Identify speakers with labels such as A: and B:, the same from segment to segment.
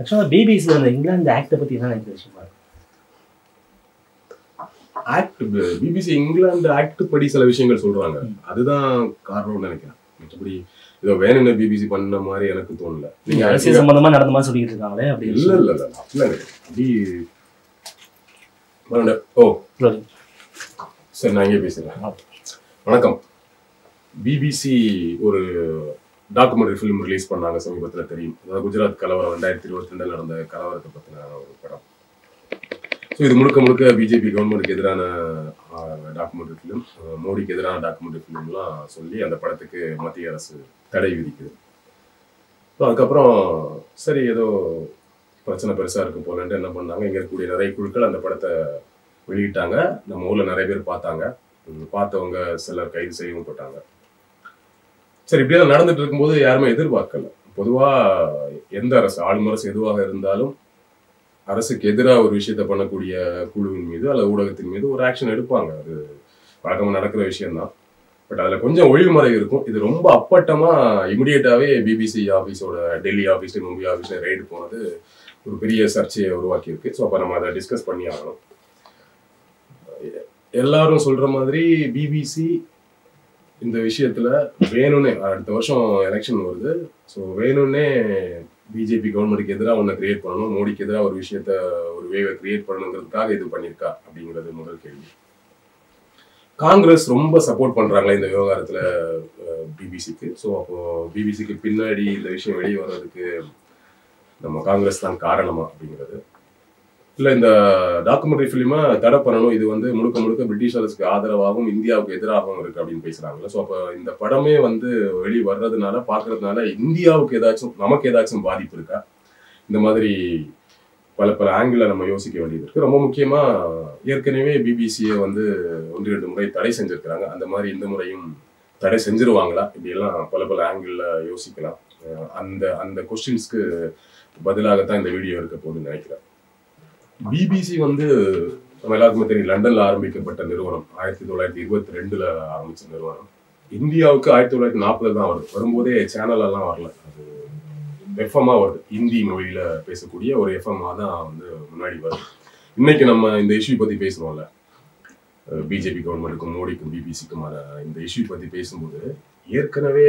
A: ஆக்சுவலாக பிபிசியில் அந்த இங்கிலாந்து ஆக்டை பற்றி என்ன எனக்கு விஷயமா இருக்கு
B: ஆக்ட் பிபிசி இங்கிலாந்து ஆக்ட் படி சில விஷயங்கள் சொல்றாங்க அதுதான் காரணம்னு நினைக்கிறேன் மற்றபடி ஏதோ வேணும்னு பிபிசி பண்ண மாதிரி எனக்கு தோணல
A: நீங்க அரசியல் சம்பந்தமா நடந்த மாதிரி சொல்லிட்டு இருக்காங்களே அப்படி
B: இல்ல இல்ல இல்ல அப்படிலாம் கிடையாது அப்படி மறுபடியும், ஓ
A: சரி.
B: சரி நான் இங்கே பேசுறேன் வணக்கம் பிபிசி ஒரு டாக்குமெண்ட்ரி ஃபிலிம் ரிலீஸ் பண்ணாங்க சமீபத்தில் தெரியும் அதாவது குஜராத் கலவரம் ரெண்டாயிரத்தி இருபத்தி ரெண்டில் நடந்த கலவரத்தை பற்றின ஒரு படம் ஸோ இது முழுக்க முழுக்க பிஜேபி கவர்மெண்ட்டுக்கு எதிரான டாக்குமெண்ட்ரி ஃபிலிம் மோடிக்கு எதிரான டாக்குமெண்ட்ரி ஃபிலிம்லாம் சொல்லி அந்த படத்துக்கு மத்திய அரசு தடை விதிக்குது ஸோ அதுக்கப்புறம் சரி ஏதோ பிரச்சனை பெருசாக இருக்கு போலன்ட்டு என்ன பண்ணாங்க இங்கே இருக்கக்கூடிய நிறைய குழுக்கள் அந்த படத்தை வெளியிட்டாங்க நம்ம ஊரில் நிறைய பேர் பார்த்தாங்க உம் பார்த்தவங்க சிலர் கைது செய்யவும் போட்டாங்க சரி இப்படியெல்லாம் நடந்துட்டு இருக்கும்போது யாருமே எதிர்பார்க்கல பொதுவா எந்த அரசு ஆளும் அரசு எதுவாக இருந்தாலும் அரசுக்கு எதிராக ஒரு விஷயத்த பண்ணக்கூடிய குழுவின் மீது அல்லது ஊடகத்தின் மீது ஒரு ஆக்ஷன் எடுப்பாங்க அது வழக்கமாக நடக்கிற விஷயம்தான் பட் அதுல கொஞ்சம் ஒளிவுமுறை இருக்கும் இது ரொம்ப அப்பட்டமா இமிடியேட்டாவே பிபிசி ஆஃபீஸோட Delhi office Mumbai office raid போனது ஒரு பெரிய சர்ச்சையை உருவாக்கி இருக்கு ஸோ அப்போ நம்ம அதை டிஸ்கஸ் பண்ணி ஆகணும் எல்லாரும் சொல்ற மாதிரி பிபிசி இந்த விஷயத்துல வேணும்னே அடுத்த வருஷம் எலெக்ஷன் வருது ஸோ வேணும்னே பிஜேபி கவர்மெண்ட்டுக்கு எதிராக ஒன்று கிரியேட் பண்ணணும் மோடிக்கு எதிராக ஒரு விஷயத்த ஒரு வேவை கிரியேட் பண்ணணுங்கிறதுக்காக இது பண்ணியிருக்கா அப்படிங்கிறது முதல் கேள்வி காங்கிரஸ் ரொம்ப சப்போர்ட் பண்றாங்களே இந்த விவகாரத்துல பிபிசிக்கு ஸோ அப்போ பிபிசிக்கு பின்னாடி இந்த விஷயம் வெளியே வர்றதுக்கு நம்ம காங்கிரஸ் தான் காரணமா அப்படிங்கிறது இல்ல இந்த டாக்குமெண்ட்ரி ஃபிலிமை தடை பண்ணணும் இது வந்து முழுக்க முழுக்க பிரிட்டிஷ் அரசுக்கு ஆதரவாகவும் இந்தியாவுக்கு எதிராகவும் இருக்கு அப்படின்னு பேசுறாங்கல்ல ஸோ அப்போ இந்த படமே வந்து வெளியே வர்றதுனால பார்க்கறதுனால இந்தியாவுக்கு ஏதாச்சும் நமக்கு ஏதாச்சும் பாதிப்பு இருக்கா இந்த மாதிரி பல பல ஆங்கிள் நம்ம யோசிக்க வேண்டியது இருக்கு ரொம்ப முக்கியமா ஏற்கனவே பிபிசியை வந்து ஒன்று ரெண்டு முறை தடை செஞ்சிருக்கிறாங்க அந்த மாதிரி இந்த முறையும் தடை செஞ்சிருவாங்களா இப்படியெல்லாம் பல பல ஆங்கிள் யோசிக்கலாம் அஹ் அந்த அந்த கொஸ்டின்ஸ்க்கு பதிலாகத்தான் இந்த வீடியோ இருக்க போகுதுன்னு நினைக்கிறேன் பிபிசி வந்து நம்ம எல்லாருக்குமே தெரியும் லண்டன்ல ஆரம்பிக்கப்பட்ட நிறுவனம் ஆயிரத்தி தொள்ளாயிரத்தி இருபத்தி ரெண்டுல ஆரம்பிச்ச நிறுவனம் இந்தியாவுக்கு ஆயிரத்தி தொள்ளாயிரத்தி நாற்பதுல தான் வருது வரும்போதே சேனல் எல்லாம் வரல அது எஃப்எம்மா வருது ஹிந்தி மொழியில பேசக்கூடிய ஒரு எஃப்எம்மா தான் வந்து முன்னாடி வருது இன்னைக்கு நம்ம இந்த இஷ்யூ பத்தி பேசுறோம்ல பிஜேபி கவர்மெண்ட்டுக்கும் மோடிக்கும் பிபிசிக்குமான இந்த இஷ்யூ பத்தி பேசும்போது ஏற்கனவே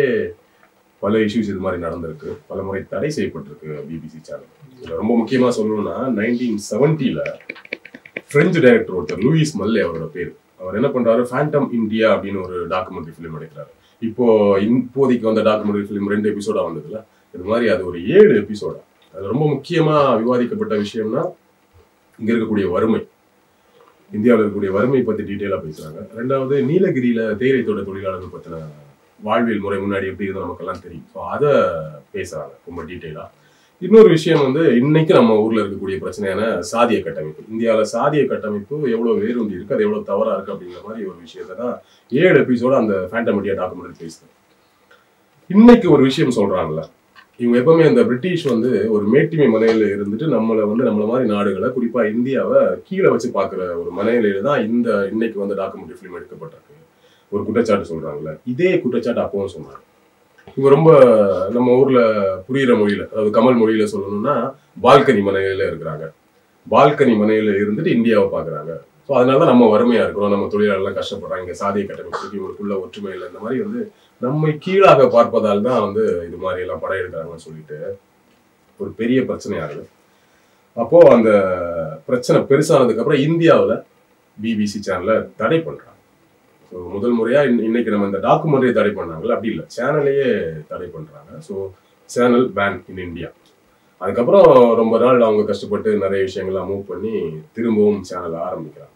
B: பல இஷ்யூஸ் இது மாதிரி நடந்திருக்கு பல முறை தடை செய்யப்பட்டிருக்கு பிபிசி சேனல் இதுல ரொம்ப முக்கியமா சொல்லணும்னா நைன்டீன் செவன்ட்டில பிரெஞ்சு டைரக்டர் ஒருத்தர் லூயிஸ் மல்லே அவரோட பேர் அவர் என்ன பண்றாரு ஃபேண்டம் இந்தியா அப்படின்னு ஒரு டாக்குமெண்ட்ரி ஃபிலிம் எடுக்கிறாரு இப்போ இப்போதைக்கு வந்த டாக்குமெண்ட்ரி ஃபிலிம் ரெண்டு எபிசோடா வந்ததுல இது மாதிரி அது ஒரு ஏழு எபிசோடா அது ரொம்ப முக்கியமா விவாதிக்கப்பட்ட விஷயம்னா இங்க இருக்கக்கூடிய வறுமை இந்தியாவில் இருக்கக்கூடிய வறுமை பத்தி டீட்டெயிலா பேசுறாங்க ரெண்டாவது நீலகிரியில தேயிலை தோட்ட தொழிலாளர்கள் பத்தின வாழ்வியல் முறை முன்னாடி எப்படி இருந்தோ நமக்கெல்லாம் தெரியும் ஸோ அதை பேசுறாங்க ரொம்ப டீட்டெயிலா இன்னொரு விஷயம் வந்து இன்னைக்கு நம்ம ஊர்ல இருக்கக்கூடிய பிரச்சனையான சாதிய கட்டமைப்பு இந்தியாவில் சாதிய கட்டமைப்பு எவ்வளவு வேரூண்டி இருக்கு அது எவ்வளவு தவறா இருக்கு அப்படிங்கிற மாதிரி ஒரு விஷயத்தை தான் ஏழு எபிசோட அந்த ஃபேண்டமிடியா டாக்குமெண்ட்ரி பேசுது இன்னைக்கு ஒரு விஷயம் சொல்றாங்கல்ல இவங்க எப்பவுமே அந்த பிரிட்டிஷ் வந்து ஒரு மேட்டிமை மனையில இருந்துட்டு நம்மளை வந்து நம்மள மாதிரி நாடுகளை குறிப்பா இந்தியாவை கீழே வச்சு பார்க்குற ஒரு மனையில தான் இந்த இன்னைக்கு வந்து டாக்குமெண்ட்ரி ஃபிலிம் எடுக்கப்பட்டிருக்கு ஒரு குற்றச்சாட்டு சொல்றாங்கல்ல இதே குற்றச்சாட்டு அப்பவும் சொன்னாங்க இவங்க ரொம்ப நம்ம ஊர்ல புரியுற மொழியில அதாவது கமல் மொழியில சொல்லணும்னா பால்கனி மனையில இருக்கிறாங்க பால்கனி மனையில இருந்துட்டு இந்தியாவை பாக்குறாங்க ஸோ அதனால தான் நம்ம வறுமையா இருக்கிறோம் நம்ம தொழிலாளர்லாம் கஷ்டப்படுறாங்க இங்க சாதிய கட்டமைப்பு இவங்களுக்குள்ள ஒற்றுமை இல்லை இந்த மாதிரி வந்து நம்மை கீழாக பார்ப்பதால் தான் வந்து இது மாதிரி எல்லாம் படம் எடுக்கிறாங்கன்னு சொல்லிட்டு ஒரு பெரிய பிரச்சனையாகுது அப்போ அந்த பிரச்சனை பெருசானதுக்கு அப்புறம் இந்தியாவில் பிபிசி சேனலை தடை பண்றாங்க ஸோ முதல் முறையா இன்ன- இன்னைக்கு நம்ம இந்த டாக்குமெண்ட்ரி தடை பண்ணாங்கல்ல அப்படி இல்லை சேனலையே தடை பண்றாங்க so channel ban in India அதுக்கப்புறம் ரொம்ப நாள் அவங்க கஷ்டப்பட்டு நிறைய விஷயங்கள்லாம் மூவ் பண்ணி திரும்பவும் சேனல் ஆரம்பிக்கிறாங்க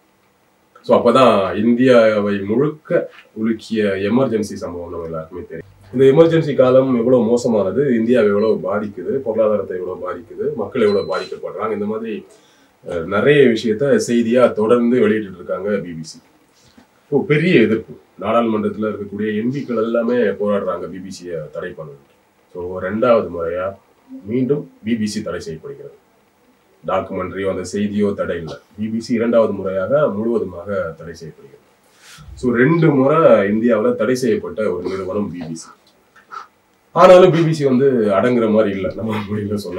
B: ஸோ அப்பதான் இந்தியாவை முழுக்க உலுக்கிய எமர்ஜென்சி சம்பவம் நம்ம எல்லாருக்குமே தெரியும் இந்த எமர்ஜென்சி காலம் எவ்வளவு மோசமானது இந்தியாவை எவ்வளவு பாதிக்குது பொருளாதாரத்தை எவ்வளவு பாதிக்குது மக்கள் எவ்வளவு பாதிக்கப்படுறாங்க இந்த மாதிரி அஹ், நிறைய விஷயத்த செய்தியா தொடர்ந்து வெளியிட்டு இருக்காங்க பிபிசி இப்போ பெரிய எதிர்ப்பு நாடாளுமன்றத்தில் இருக்கக்கூடிய எம்பிக்கள் எல்லாமே போராடுறாங்க பிபிசியை தடை பண்ணணும் ஸோ ரெண்டாவது முறையா மீண்டும் பிபிசி தடை செய்யப்படுகிறது டாக்குமெண்ட்ரியோ அந்த செய்தியோ தடை இல்லை பிபிசி இரண்டாவது முறையாக முழுவதுமாக தடை செய்யப்படுகிறது ஸோ ரெண்டு முறை இந்தியாவில் தடை செய்யப்பட்ட ஒரு நிறுவனம் பிபிசி ஆனாலும் பிபிசி வந்து அடங்குற மாதிரி இல்லை நம்ம மொழியில சொல்லலாம்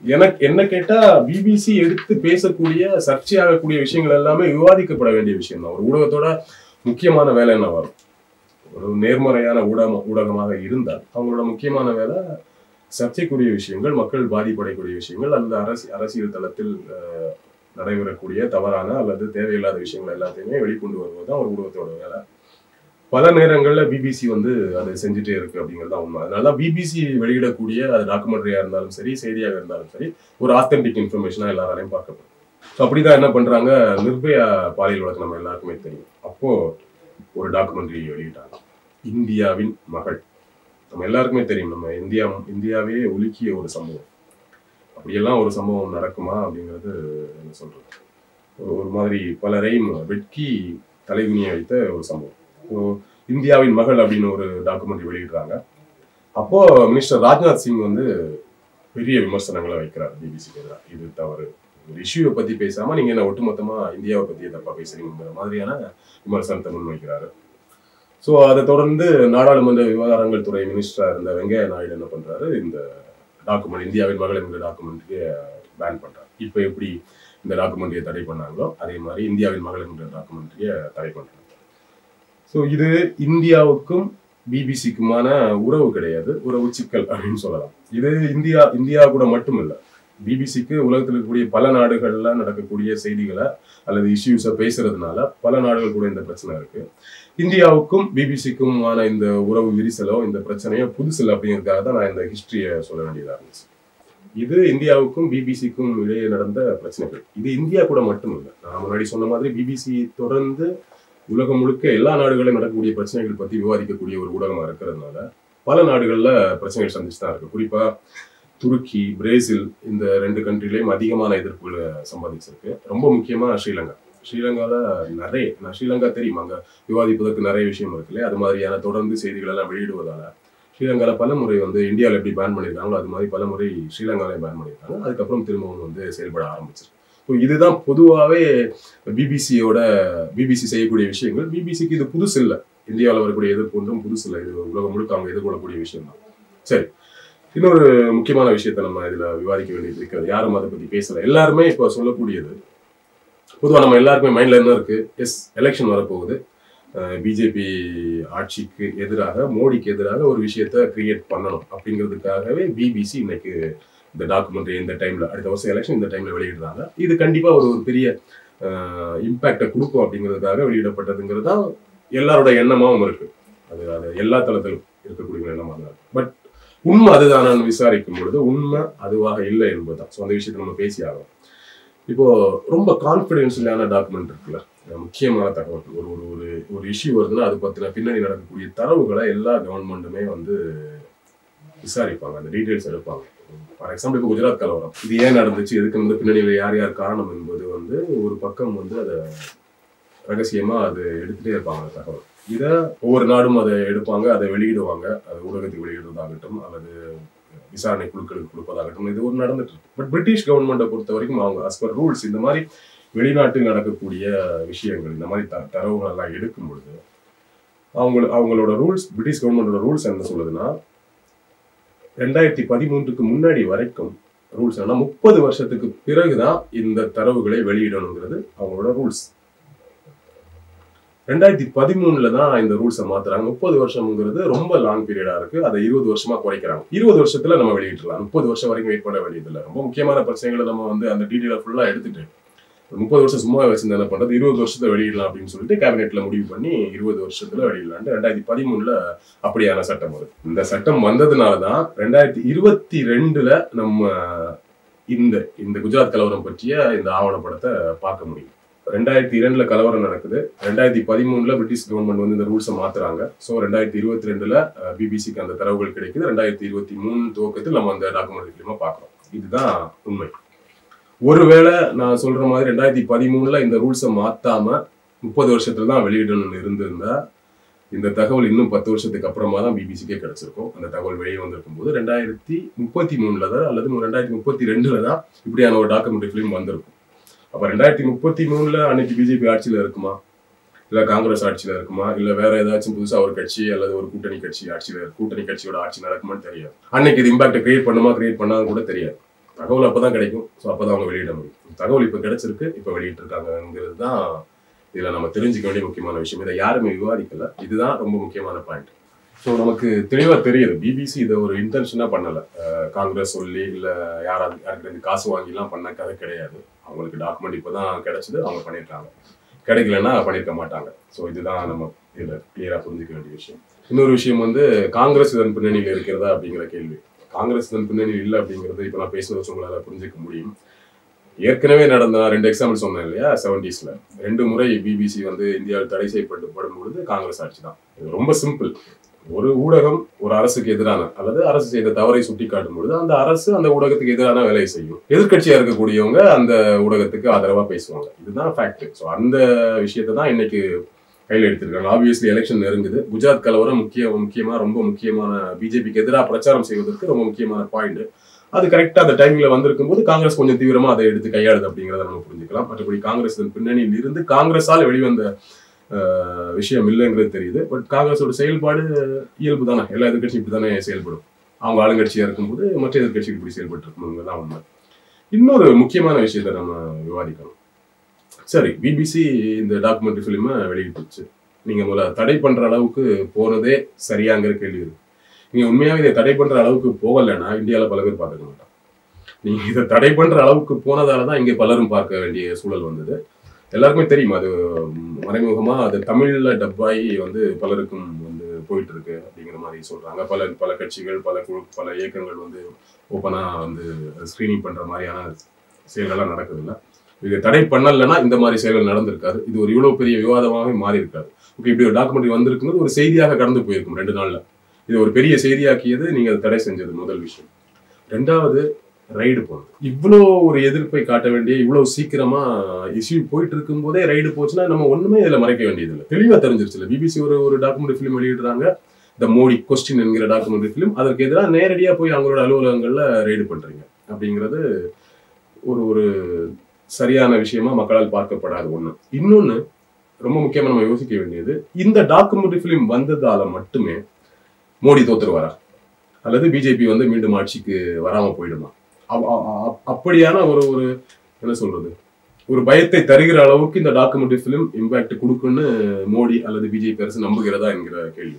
B: எனக்கு என்ன கேட்டா பிபிசி எடுத்து பேசக்கூடிய சர்ச்சையாகக்கூடிய விஷயங்கள் எல்லாமே விவாதிக்கப்பட வேண்டிய விஷயம் தான் ஒரு ஊடகத்தோட முக்கியமான வேலை என்ன வரும் ஒரு நேர்மறையான ஊடகம் ஊடகமாக இருந்தால் அவங்களோட முக்கியமான வேலை சர்ச்சைக்குரிய விஷயங்கள் மக்கள் பாதிப்படையக்கூடிய விஷயங்கள் அல்லது அரசு அரசியல் தளத்தில் அஹ், நடைபெறக்கூடிய தவறான அல்லது தேவையில்லாத விஷயங்கள் எல்லாத்தையுமே வெளிக்கொண்டு வருவது தான் ஒரு ஊடகத்தோட வேலை பல நேரங்கள்ல பிபிசி வந்து அதை செஞ்சுட்டே இருக்கு அப்படிங்கிறது தான் உண்மை அதனால தான் பிபிசி வெளியிடக்கூடிய அது டாக்குமெண்ட்ரியா இருந்தாலும் சரி செய்தியாக இருந்தாலும் சரி ஒரு ஆத்தென்டிக் இன்ஃபர்மேஷனா எல்லாராலையும் பார்க்கப்படும் ஸோ அப்படிதான் என்ன பண்றாங்க நிர்பயா பாலியல் வழக்கு நம்ம எல்லாருக்குமே தெரியும் அப்போ ஒரு டாக்குமெண்ட்ரி வெளியிட்டாங்க இந்தியாவின் மகள் நம்ம எல்லாருக்குமே தெரியும் நம்ம இந்தியா இந்தியாவே உலுக்கிய ஒரு சம்பவம் அப்படியெல்லாம் ஒரு சம்பவம் நடக்குமா அப்படிங்கிறது என்ன சொல்றது ஒரு ஒரு மாதிரி பலரையும் வெட்கி தலைகுனிய வைத்த ஒரு சம்பவம் ஸோ இந்தியாவின் மகள் அப்படின்னு ஒரு டாக்குமெண்ட்ரி வெளியிடுறாங்க அப்போ மினிஸ்டர் ராஜ்நாத் சிங் வந்து பெரிய விமர்சனங்களை வைக்கிறார் பிபிசிக்கு எதிராக இது தவறு ஒரு இஷ்யூவை பத்தி பேசாம நீங்க என்ன ஒட்டுமொத்தமா இந்தியாவை பத்தி தப்பா பேசுறீங்கிற மாதிரியான விமர்சனத்தை முன்வைக்கிறாரு ஸோ அதை தொடர்ந்து நாடாளுமன்ற விவகாரங்கள் துறை மினிஸ்டரா இருந்த வெங்கையா நாயுடு என்ன பண்றாரு இந்த டாக்குமெண்ட் இந்தியாவின் மகள் என்கிற டாக்குமெண்ட்ரியை பேன் பண்றாரு இப்போ எப்படி இந்த டாக்குமெண்ட்ரியை தடை பண்ணாங்களோ அதே மாதிரி இந்தியாவின் மகள் என்கிற டாக்குமெண்ட்ரியை தடை பண்றாங்க ஸோ இது இந்தியாவுக்கும் பிபிசிக்குமான உறவு கிடையாது உறவு சிக்கல் அப்படின்னு சொல்லலாம் இது இந்தியா இந்தியா கூட மட்டும் இல்லை பிபிசிக்கு உலகத்தில் இருக்கக்கூடிய பல நாடுகள்ல நடக்கக்கூடிய செய்திகளை அல்லது இஷ்யூஸை பேசுறதுனால பல நாடுகள் கூட இந்த பிரச்சனை இருக்கு இந்தியாவுக்கும் பிபிசிக்குமான இந்த உறவு விரிசலோ இந்த பிரச்சனையோ புதுசில்லை அப்படிங்கிறதுக்காக தான் நான் இந்த ஹிஸ்டரியை சொல்ல வேண்டியதா இருந்துச்சு இது இந்தியாவுக்கும் பிபிசிக்கும் இடையே நடந்த பிரச்சனைகள் இது இந்தியா கூட மட்டும் இல்லை நான் முன்னாடி சொன்ன மாதிரி பிபிசி தொடர்ந்து உலகம் முழுக்க எல்லா நாடுகளிலும் நடக்கக்கூடிய பிரச்சனைகள் பத்தி விவாதிக்கக்கூடிய ஒரு ஊடகமா இருக்கிறதுனால பல நாடுகள்ல பிரச்சனைகள் சந்திச்சு தான் இருக்கு குறிப்பா துருக்கி பிரேசில் இந்த ரெண்டு கண்ட்ரிலையும் அதிகமான எதிர்ப்புகளை சம்பாதிச்சிருக்கு ரொம்ப முக்கியமா ஸ்ரீலங்கா ஸ்ரீலங்கால நிறைய நான் ஸ்ரீலங்கா தெரியும் அங்க விவாதிப்பதற்கு நிறைய விஷயம் இருக்கு இல்லையா அது மாதிரியான தொடர்ந்து செய்திகள் எல்லாம் வெளியிடுவதால ஸ்ரீலங்கால பல முறை வந்து இந்தியாவில் எப்படி பேன் பண்ணியிருக்காங்களோ அது மாதிரி பல முறை ஸ்ரீலங்காலையும் பேன் பண்ணியிருக்காங்க அதுக்கப்புறம் திரும்பவும் வந்து செயல்பட ஆரம்பிச்சிருக்கு ஸோ இதுதான் பொதுவாகவே பிபிசியோட பிபிசி செய்யக்கூடிய விஷயங்கள் பிபிசிக்கு இது புதுசு இல்லை இந்தியாவில் வரக்கூடிய எதிர்ப்பு ஒன்றும் புதுசு இல்லை இது உலகம் முழுக்க அவங்க எதிர்கொள்ளக்கூடிய விஷயம் தான் சரி இன்னொரு முக்கியமான விஷயத்தை நம்ம இதுல விவாதிக்க வேண்டியது இருக்கிறது யாரும் அதை பத்தி பேசல எல்லாருமே இப்போ சொல்லக்கூடியது பொதுவாக நம்ம எல்லாருக்குமே மைண்ட்ல என்ன இருக்கு எஸ் எலெக்ஷன் வரப்போகுது பிஜேபி ஆட்சிக்கு எதிராக மோடிக்கு எதிராக ஒரு விஷயத்த கிரியேட் பண்ணணும் அப்படிங்கிறதுக்காகவே பிபிசி இன்னைக்கு இந்த டாக்குமெண்ட்ரி இந்த டைம்ல அடுத்த வருஷம் எலெக்ஷன் இந்த டைம்ல வெளியிடுறாங்க இது கண்டிப்பா ஒரு ஒரு பெரிய இம்பேக்டை கொடுக்கும் அப்படிங்கிறதுக்காக வெளியிடப்பட்டதுங்கிறது தான் எல்லாரோட எண்ணமாவும் இருக்கு அது அது எல்லா தளத்திலும் இருக்கக்கூடிய எண்ணமாக தான் இருக்கு பட் உண்மை அதுதானான்னு விசாரிக்கும் பொழுது உண்மை அதுவாக இல்லை என்பதுதான் ஸோ அந்த விஷயத்தை நம்ம பேசி ஆகும் இப்போ ரொம்ப கான்ஃபிடென்ஷியலான டாக்குமெண்ட் இருக்குல்ல அஹ் முக்கியமான தகவல் ஒரு ஒரு ஒரு ஒரு இஷ்யூ வருதுன்னா அது பத்தின பின்னாடி நடக்கக்கூடிய தரவுகளை எல்லா கவர்மெண்ட்டுமே வந்து விசாரிப்பாங்க அந்த டீட்டெயில்ஸ் எடுப்பாங்க ஃபார் எக்ஸாம்பிள் இப்போ குஜராத் கலவரம் இது ஏன் நடந்துச்சு எதுக்கு வந்து பின்னணியில் யார் யார் காரணம் என்பது வந்து ஒரு பக்கம் வந்து அதை ரகசியமா அது எடுத்துட்டே இருப்பாங்க அந்த தகவல் இதை ஒவ்வொரு நாடும் அதை எடுப்பாங்க அதை வெளியிடுவாங்க அது ஊடகத்துக்கு வெளியிடுறதாகட்டும் அல்லது விசாரணை குழுக்களுக்கு கொடுப்பதாகட்டும் இது ஒரு நடந்துட்டு இருக்கு பட் பிரிட்டிஷ் கவர்மெண்ட்டை பொறுத்த வரைக்கும் அவங்க as per ரூல்ஸ் இந்த மாதிரி வெளிநாட்டில் நடக்கக்கூடிய விஷயங்கள் இந்த மாதிரி த தரவுகள் எல்லாம் எடுக்கும் பொழுது அவங்க அவங்களோட ரூல்ஸ் பிரிட்டிஷ் கவர்மெண்டோட ரூல்ஸ் என்ன சொல்லுதுன்னா ரெண்டாயிரத்தி பதிமூன்றுக்கு முன்னாடி வரைக்கும் ரூல்ஸ் என்னன்னா முப்பது வருஷத்துக்கு பிறகுதான் இந்த தரவுகளை வெளியிடணுங்கிறது அவங்களோட ரூல்ஸ் ரெண்டாயிரத்தி பதிமூணுல தான் இந்த ரூல்ஸை மாத்துறாங்க முப்பது வருஷம்ங்கிறது ரொம்ப லாங் பீரியடா இருக்கு அதை இருபது வருஷமா குறைக்கிறாங்க இருபது வருஷத்துல நம்ம வெளியிடலாம் முப்பது வருஷம் வரைக்கும் வெயிட் பண்ண வேண்டியதில்லை ரொம்ப முக்கியமான பிரச்சனைகளை நம்ம வந்து அந்த டீட்டெயில ஃபுல்லா எடுத்துட்டு முப்பது வருஷம் சும்மா வச்சிருந்தா என்ன பண்றது இருபது வருஷத்துல வெளியிடலாம் அப்படின்னு சொல்லிட்டு கேபினெட்ல முடிவு பண்ணி இருபது வருஷத்துல வெளியிடலான்ட்டு ரெண்டாயிரத்தி பதிமூணுல அப்படியான சட்டம் வருது இந்த சட்டம் வந்ததுனால தான் ரெண்டாயிரத்தி இருபத்தி ரெண்டுல நம்ம இந்த இந்த குஜராத் கலவரம் பற்றிய இந்த ஆவணப்படத்தை பார்க்க முடியும் ரெண்டாயிரத்தி இரண்டுல கலவரம் நடக்குது ரெண்டாயிரத்தி பதிமூணுல பிரிட்டிஷ் கவர்மெண்ட் வந்து இந்த ரூல்ஸை மாத்துறாங்க ஸோ ரெண்டாயிரத்தி இருபத்தி ரெண்டுல பிபிசிக்கு அந்த தரவுகள் கிடைக்குது ரெண்டாயிரத்தி இருபத்தி மூணு துவக்கத்தில் நம்ம அந்த டாக்குமெண்ட் ஃபிலிமா பார்க்குறோம் இதுதான் உண்மை ஒருவேளை நான் சொல்ற மாதிரி ரெண்டாயிரத்தி பதிமூணுல இந்த ரூல்ஸை மாத்தாம முப்பது வருஷத்துல தான் வெளியிடணும்னு இருந்திருந்தா இந்த தகவல் இன்னும் பத்து வருஷத்துக்கு அப்புறமா தான் பிபிசிக்கே கிடைச்சிருக்கும் அந்த தகவல் வெளியே வந்திருக்கும் போது ரெண்டாயிரத்தி முப்பத்தி மூணுல தான் அல்லது ரெண்டாயிரத்தி முப்பத்தி ரெண்டுல தான் இப்படியான ஒரு டாக்குமெண்ட்ரி ஃபிலிம் வந்திருக்கும் அப்ப ரெண்டாயிரத்தி முப்பத்தி மூணுல அன்னைக்கு பிஜேபி ஆட்சியில இருக்குமா இல்ல காங்கிரஸ் ஆட்சியில இருக்குமா இல்ல வேற ஏதாச்சும் புதுசா ஒரு கட்சி அல்லது ஒரு கூட்டணி கட்சி ஆட்சியில கூட்டணி கட்சியோட ஆட்சி நடக்குமான்னு தெரியாது அன்னைக்கு இது இம்பாக்ட் கிரியேட் பண்ணுமா கிரியேட் பண்ணாலும் கூட தெரியாது தகவல் அப்பதான் கிடைக்கும் ஸோ அப்பதான் அவங்க வெளியிட முடியும் தகவல் இப்போ கிடைச்சிருக்கு இப்போ வெளியிட்டு இருக்காங்கிறது தான் இதுல நம்ம தெரிஞ்சுக்க வேண்டிய முக்கியமான விஷயம் இதை யாருமே விவாதிக்கல இதுதான் ரொம்ப முக்கியமான பாயிண்ட் ஸோ நமக்கு தெளிவா தெரியுது பிபிசி இதை ஒரு இன்டென்ஷனா பண்ணல அஹ் காங்கிரஸ் சொல்லி இல்ல யாராவது யாருக்கு காசு வாங்கிலாம் பண்ண கதை கிடையாது அவங்களுக்கு டாக்குமெண்ட் இப்போதான் கிடைச்சது அவங்க பண்ணியிருக்காங்க கிடைக்கலன்னா பண்ணியிருக்க மாட்டாங்க ஸோ இதுதான் நம்ம இதுல கிளியரா புரிஞ்சுக்க வேண்டிய விஷயம் இன்னொரு விஷயம் வந்து காங்கிரஸ் இதன் பின்னணியில் இருக்கிறதா அப்படிங்கிற கேள்வி காங்கிரஸ் இதன் பின்னணியில் இல்லை அப்படிங்கிறது இப்போ நான் பேசுனதை வச்சு உங்களால புரிஞ்சுக்க முடியும் ஏற்கனவே நடந்த நான் ரெண்டு எக்ஸாம்பிள் சொன்னேன் இல்லையா செவன்டிஸ்ல ரெண்டு முறை பிபிசி வந்து இந்தியாவில் தடை செய்யப்பட்டு படும் பொழுது காங்கிரஸ் ஆட்சி தான் இது ரொம்ப சிம்பிள் ஒரு ஊடகம் ஒரு அரசுக்கு எதிரான அல்லது அரசு செய்த தவறை சுட்டி காட்டும் பொழுது அந்த அரசு அந்த ஊடகத்துக்கு எதிரான வேலையை செய்யும் எதிர்க்கட்சியா இருக்கக்கூடியவங்க அந்த ஊடகத்துக்கு ஆதரவா பேசுவாங்க இதுதான் ஃபேக்ட் ஸோ அந்த விஷயத்தை தான் இன்னைக்கு கையில் எடுத்திருக்காங்க ஆப்வியஸ்லி எலெக்ஷன் நெருங்குது குஜராத் கலவரம் முக்கிய முக்கியமா ரொம்ப முக்கியமான பிஜேபிக்கு எதிராக பிரச்சாரம் செய்வதற்கு ரொம்ப முக்கியமான பாயிண்ட் அது கரெக்டா அந்த டைம்ல வந்திருக்கும் போது காங்கிரஸ் கொஞ்சம் தீவிரமா அதை எடுத்து கையாளுது அப்படிங்கிறத நம்ம புரிஞ்சுக்கலாம் மற்றபடி காங்கிரஸ் இதன் பின்னணியில் இருந்து காங்கிரஸால் வெளிவந்த அஹ், விஷயம் இல்லைங்கிறது தெரியுது பட் காங்கிரஸோட செயல்பாடு இயல்பு தானே எல்லா எதிர்கட்சியும் இப்படி தானே செயல்படும் அவங்க ஆளுங்கட்சியா இருக்கும்போது மற்ற எதிர்கட்சிகள் இப்படி செயல்பட்டு இருக்கணுங்கிறது தான் உண்மை இன்னொரு முக்கியமான விஷயத்தை நம்ம விவாதிக்கணும் சரி பிபிசி இந்த டாக்குமெண்ட்ரி ஃபிலிமை வெளியிட்டுச்சு நீங்க முதல்ல தடை பண்ற அளவுக்கு போனதே சரியாங்கிற கேள்வி இருக்கு நீங்க உண்மையாவே இதை தடை பண்ற அளவுக்கு போகலைன்னா இந்தியால பல பேர் பார்த்துக்க மாட்டாங்க நீங்க இதை தடை பண்ற அளவுக்கு போனதால தான் இங்க பலரும் பார்க்க வேண்டிய சூழல் வந்தது எல்லாருக்குமே தெரியும் அது ம், மறைமுகமா அது தமிழ்ல டப்பாயி வந்து பலருக்கும் வந்து போயிட்டு இருக்கு அப்படிங்கிற மாதிரி சொல்றாங்க பல பல கட்சிகள் பல குழு பல இயக்கங்கள் வந்து ஓப்பனா வந்து ஸ்கிரீனிங் பண்ற மாதிரியான செயல்கள்லாம் நடக்குது இல்ல இது தடை பண்ணலைன்னா இந்த மாதிரி செயல்கள் நடந்திருக்காது இது ஒரு இவ்வளவு பெரிய விவாதமாகவே மாறி இருக்காது ஓகே இப்படி ஒரு டாக்குமெண்ட்ரி வந்திருக்கும்போது ஒரு செய்தியாக கடந்து போயிருக்கும் ரெண்டு நாள்ல இது ஒரு பெரிய செய்தியாக்கியது நீங்க அதை தடை செஞ்சது முதல் விஷயம் ரெண்டாவது ரைடு போனது இவ்வளோ ஒரு எதிர்ப்பை காட்ட வேண்டிய இவ்வளவு சீக்கிரமா இஷ்யூ போயிட்டு இருக்கும் போதே ரைடு போச்சுன்னா நம்ம ஒண்ணுமே இதுல மறைக்க வேண்டியது இல்லை தெளிவா தெரிஞ்சிருச்சுல பிபிசி ஒரு ஒரு டாக்குமெண்ட்ரி ஃபிலிம் வெளியிடுறாங்க த மோடி கொஸ்டின் என்கிற டாக்குமெண்ட்ரி ஃபிலிம் அதற்கு எதிராக நேரடியா போய் அவங்களோட அலுவலகங்கள்ல ரைடு பண்றீங்க அப்படிங்கிறது ஒரு ஒரு சரியான விஷயமா மக்களால் பார்க்கப்படாத ஒண்ணு இன்னொன்னு ரொம்ப முக்கியமா நம்ம யோசிக்க வேண்டியது இந்த டாக்குமெண்ட்ரி ஃபிலிம் வந்ததால மட்டுமே மோடி தோத்துருவாரா அல்லது பிஜேபி வந்து மீண்டும் ஆட்சிக்கு வராம போயிடுமா அப்- அ- அ- அப்படியான ஒரு ஒரு என்ன சொல்றது ஒரு பயத்தை தருகிற அளவுக்கு இந்த டாக்குமெண்ட்ரி ஃபிலிம் இம்பாக்ட் கொடுக்குன்னு மோடி அல்லது பிஜேபி அரசு நம்புகிறதா என்கிற கேள்வி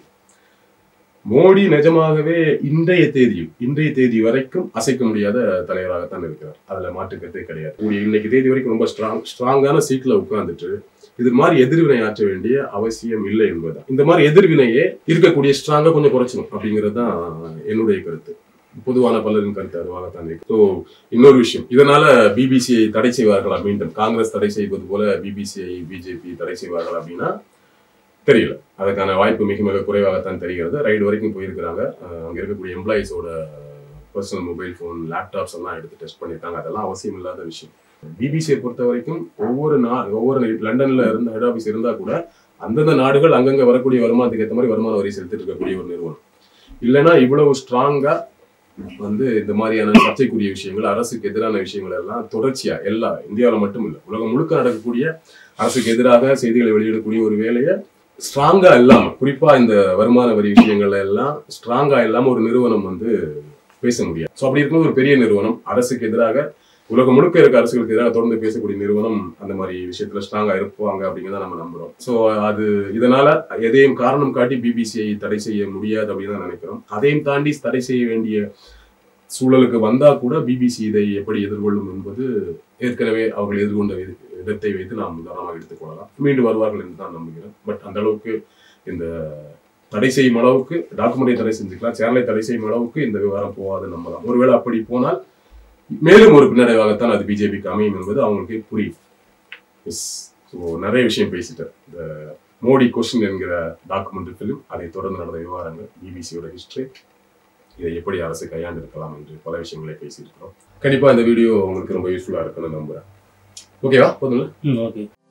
B: மோடி நிஜமாகவே இன்றைய தேதியில் இன்றைய தேதி வரைக்கும் அசைக்க முடியாத தலைவராகத்தான் இருக்கிறார் அதுல மாற்றுக்கிறதே கிடையாது மோடி இன்னைக்கு தேதி வரைக்கும் ரொம்ப ஸ்ட்ராங் ஸ்ட்ராங்கான சீட்ல உட்கார்ந்துட்டு இது மாதிரி எதிர்வினை ஆற்ற வேண்டிய அவசியம் இல்லை என்பதுதான் இந்த மாதிரி எதிர்வினையே இருக்கக்கூடிய ஸ்ட்ராங்கா கொஞ்சம் குறைச்சணும் அப்படிங்கிறது தான் என்னுடைய கருத்து பொதுவான பலரின் கருத்து அதுவாகத்தான் இருக்கு ஸோ இன்னொரு விஷயம் இதனால பிபிசியை தடை செய்வார்களா மீண்டும் காங்கிரஸ் தடை செய்வது போல பிபிசிஐ பிஜேபி தடை செய்வார்கள் அப்படின்னா தெரியல அதுக்கான வாய்ப்பு மிக மிக குறைவாகத்தான் தெரிகிறது ரைடு வரைக்கும் போயிருக்கிறாங்க அஹ் அங்க இருக்கக்கூடிய எம்ப்ளாயிஸோட பர்சனல் மொபைல் ஃபோன் லேப்டாப்ஸ் எல்லாம் எடுத்து டெஸ்ட் பண்ணியிருக்காங்க அதெல்லாம் அவசியம் இல்லாத விஷயம் பிபிசியை பொறுத்த வரைக்கும் ஒவ்வொரு நா ஒவ்வொரு லண்டன்ல இருந்த ஹெட் ஆஃபீஸ் இருந்தா கூட அந்தந்த நாடுகள் அங்கங்க வரக்கூடிய வருமானத்துக்கு ஏற்ற மாதிரி வருமான வரி செலுத்திட்டு இருக்கக்கூடிய ஒரு நிறுவனம் இல்லைன்னா இவ்வளவு ஸ்ட்ராங்கா வந்து இந்த மாதிரியான சர்ச்சைக்குரிய விஷயங்கள் அரசுக்கு எதிரான விஷயங்கள் எல்லாம் தொடர்ச்சியா எல்லா இந்தியாவில் மட்டும் இல்லை உலகம் முழுக்க நடக்கக்கூடிய அரசுக்கு எதிராக செய்திகளை வெளியிடக்கூடிய ஒரு வேலையை ஸ்ட்ராங்கா இல்லாம குறிப்பா இந்த வருமான வரி விஷயங்கள்ல எல்லாம் ஸ்ட்ராங்கா இல்லாம ஒரு நிறுவனம் வந்து பேச முடியாது ஸோ அப்படி இருக்கும்போது ஒரு பெரிய நிறுவனம் அரசுக்கு எதிராக உலகம் முழுக்க இருக்க அரசுகளுக்கு எதிராக தொடர்ந்து பேசக்கூடிய நிறுவனம் அந்த மாதிரி விஷயத்துல ஸ்ட்ராங்கா இருப்பாங்க அப்படிங்கிறத நம்ம நம்புறோம் ஸோ அது இதனால எதையும் காரணம் காட்டி பிபிசியை தடை செய்ய முடியாது அப்படின்னு தான் நினைக்கிறோம் அதையும் தாண்டி தடை செய்ய வேண்டிய சூழலுக்கு வந்தா கூட பிபிசி இதை எப்படி எதிர்கொள்ளும் என்பது ஏற்கனவே அவர்கள் எதிர்கொண்ட வித- விதத்தை வைத்து நாம் உதாரணமாக எடுத்துக்கொள்ளலாம் மீண்டும் வருவார்கள் என்று தான் நம்புகிறேன் பட் அந்த அளவுக்கு இந்த தடை செய்யும் அளவுக்கு டாக்குமெண்டை தடை செஞ்சுக்கலாம் சேனலை தடை செய்யும் அளவுக்கு இந்த விவகாரம் போகாது நம்பலாம் ஒருவேளை அப்படி போனால் மேலும் ஒரு பின்னடைவாகத்தான் அது பிஜேபிக்கு அமையும் என்பது அவங்களுக்கு புரியும் எஸ் ஸோ நிறைய விஷயம் பேசிட்டேன் இந்த மோடி கொஸ்டின் என்கிற டாக்குமெண்ட்ரி ஃபிலிம் அதை தொடர்ந்து நடந்த விவகாரங்கள் பிபிசியோட ஹிஸ்டரி இதை எப்படி அரசு கையாண்டு இருக்கலாம் என்று பல விஷயங்களை பேசியிருக்கிறோம் கண்டிப்பா இந்த வீடியோ உங்களுக்கு ரொம்ப யூஸ்ஃபுல்லா இருக்கும்னு நம்புறேன் ஓகேவா போதும்ல
A: ம் ஓகே